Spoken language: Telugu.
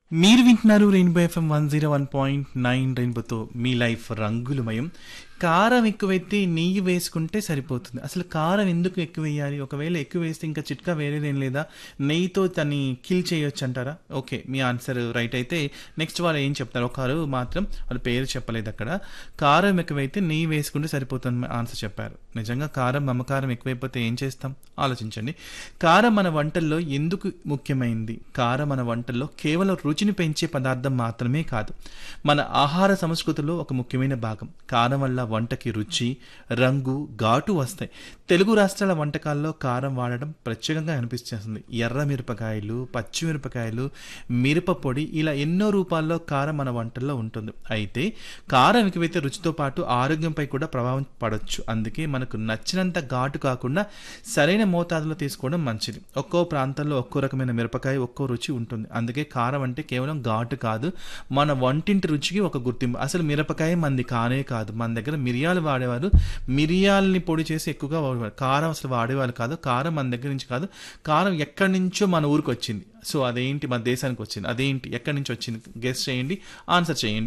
మీరు వింటున్నారు rainbow FM one zero one point nine రెయిన్బోతో మీ లైఫ్ రంగులమయం కారం ఎక్కువైతే నెయ్యి వేసుకుంటే సరిపోతుంది అసలు కారం ఎందుకు ఎక్కువ వేయాలి ఒకవేళ ఎక్కువ వేస్తే ఇంకా చిట్కా వేరేదేం లేదా నెయ్యితో దాన్ని కిల్ చేయొచ్చు అంటారా ఓకే మీ ఆన్సర్ రైట్ అయితే నెక్స్ట్ వాళ్ళు ఏం చెప్తారు ఒకరు మాత్రం వాళ్ళ పేరు చెప్పలేదు అక్కడ కారం ఎక్కువైతే నెయ్యి వేసుకుంటే సరిపోతుంది ఆన్సర్ చెప్పారు నిజంగా కారం మమకారం ఎక్కువైపోతే ఏం చేస్తాం ఆలోచించండి కారం మన వంటల్లో ఎందుకు ముఖ్యమైంది కారం మన వంటల్లో కేవలం రుచిని పెంచే పదార్థం మాత్రమే కాదు మన ఆహార సంస్కృతిలో ఒక ముఖ్యమైన భాగం కారం వల్ల వంటకి రుచి రంగు ఘాటు వస్తాయి తెలుగు రాష్ట్రాల వంటకాల్లో కారం వాడడం ప్రత్యేకంగా అనిపిస్తుంది ఎర్ర మిరపకాయలు పచ్చిమిరపకాయలు మిరప పొడి ఇలా ఎన్నో రూపాల్లో కారం మన వంటల్లో ఉంటుంది అయితే కారం ఎక్కువైతే రుచితో పాటు ఆరోగ్యంపై కూడా ప్రభావం పడవచ్చు అందుకే మనకు నచ్చినంత ఘాటు కాకుండా సరైన మోతాదులో తీసుకోవడం మంచిది ఒక్కో ప్రాంతంలో ఒక్కో రకమైన మిరపకాయ ఒక్కో రుచి ఉంటుంది అందుకే కారం అంటే కేవలం ఘాటు కాదు మన వంటింటి రుచికి ఒక గుర్తింపు అసలు మిరపకాయ మంది కానే కాదు మన దగ్గర మిరియాలు వాడేవారు మిరియాలని పొడి చేసి ఎక్కువగా వాడేవారు కారం అసలు వాడేవాళ్ళు కాదు కారం మన దగ్గర నుంచి కాదు కారం ఎక్కడి నుంచో మన ఊరికి వచ్చింది సో అదేంటి మన దేశానికి వచ్చింది అదేంటి ఎక్కడి నుంచి వచ్చింది గెస్ట్ చేయండి ఆన్సర్ చేయండి